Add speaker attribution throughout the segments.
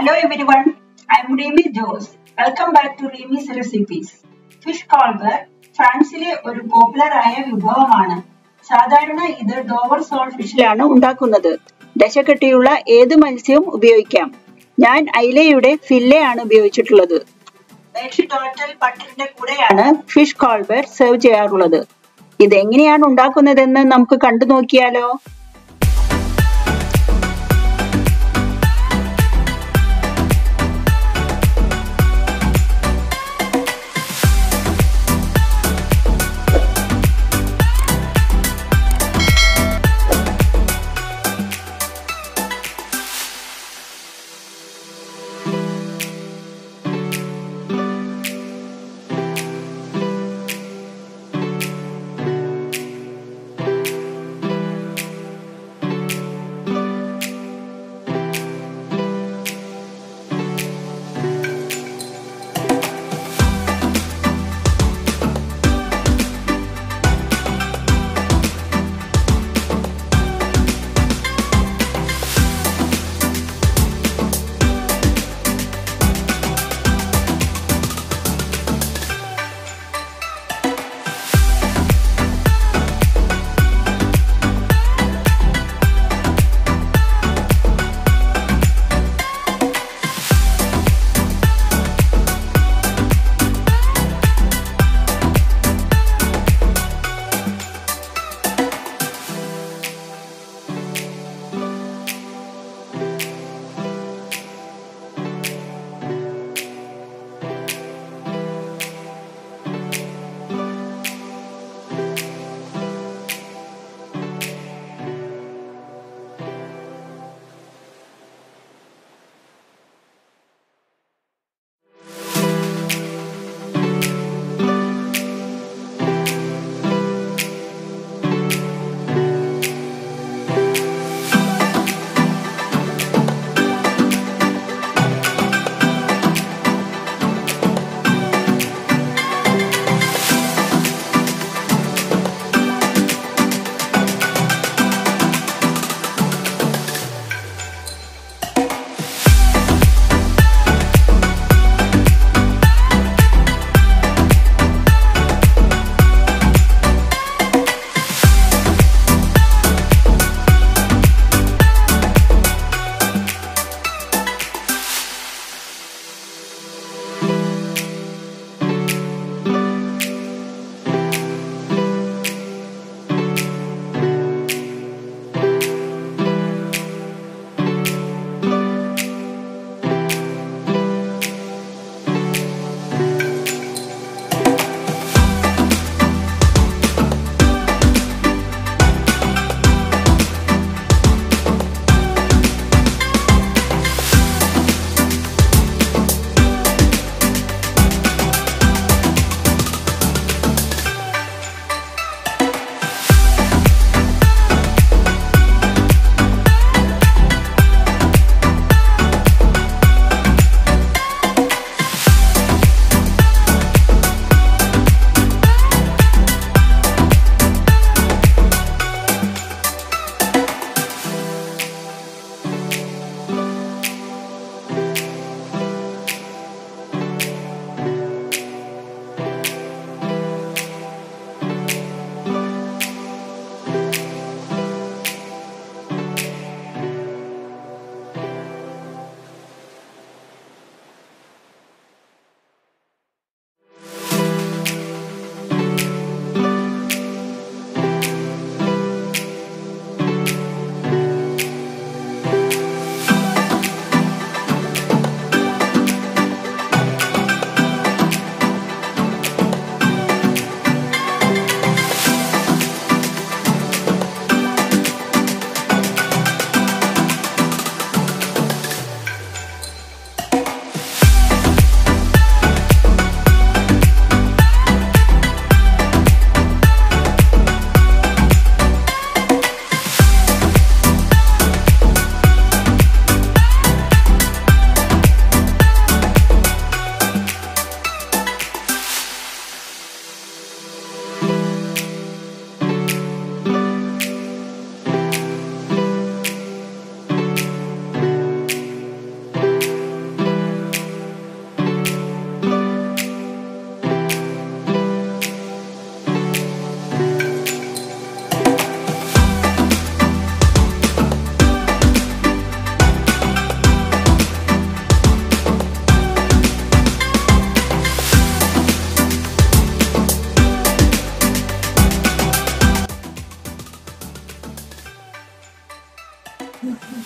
Speaker 1: Hello everyone, I am Remy Jose. Welcome back to Remy's Recipes. Fish Colbert ഫ്രാൻസിലെ ഒരു popular ആയ വിഭവമാണ് സാധാരണ ഇത് ഡോവർ സോൾ ഫിഷിലാണ് ഉണ്ടാക്കുന്നത് ദശകെട്ടിയുള്ള ഏത് മത്സ്യവും ഉപയോഗിക്കാം ഞാൻ ഐലയുടെ ഫില്ലെ ആണ് ഉപയോഗിച്ചിട്ടുള്ളത് മേഷ് ടോട്ടൽ പട്ടിന്റെ കൂടെയാണ് ഫിഷ് കോൾബർ സെർവ് ചെയ്യാറുള്ളത് ഇത് എങ്ങനെയാണ് ഉണ്ടാക്കുന്നതെന്ന് നമുക്ക് കണ്ടു നോക്കിയാലോ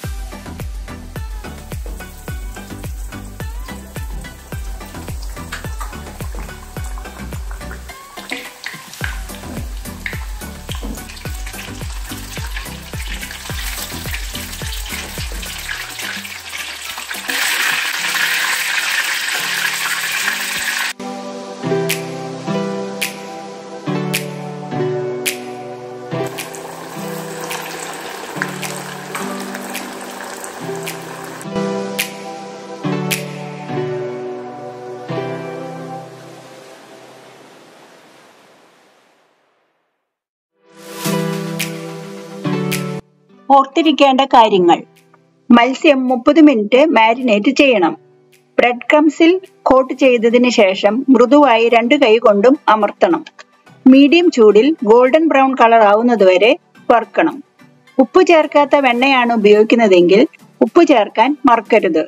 Speaker 1: ഓർത്തിരിക്കേണ്ട കാര്യങ്ങൾ മത്സ്യം മുപ്പത് മിനിറ്റ് മാരിനേറ്റ് ചെയ്യണം ബ്രെഡ് ക്രംസിൽ കോട്ട് ചെയ്തതിന് ശേഷം മൃദുവായി രണ്ട് കൈ കൊണ്ടും അമർത്തണം മീഡിയം ചൂടിൽ ഗോൾഡൻ ബ്രൗൺ കളർ ആവുന്നതുവരെ വറുക്കണം ഉപ്പ് ചേർക്കാത്ത വെണ്ണയാണ് ഉപയോഗിക്കുന്നതെങ്കിൽ ഉപ്പ് ചേർക്കാൻ മറക്കരുത്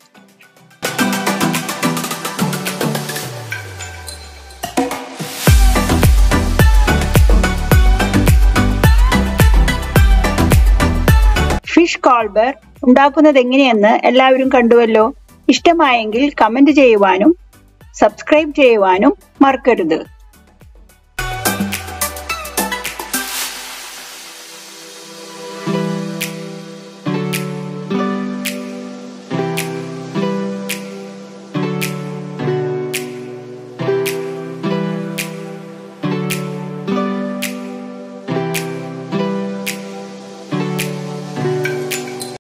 Speaker 1: ഫിഷ് കോൾബർ ഉണ്ടാക്കുന്നത് എങ്ങനെയെന്ന് എല്ലാവരും കണ്ടുവല്ലോ ഇഷ്ടമായെങ്കിൽ കമന്റ് ചെയ്യുവാനും സബ്സ്ക്രൈബ് ചെയ്യുവാനും മറക്കരുത്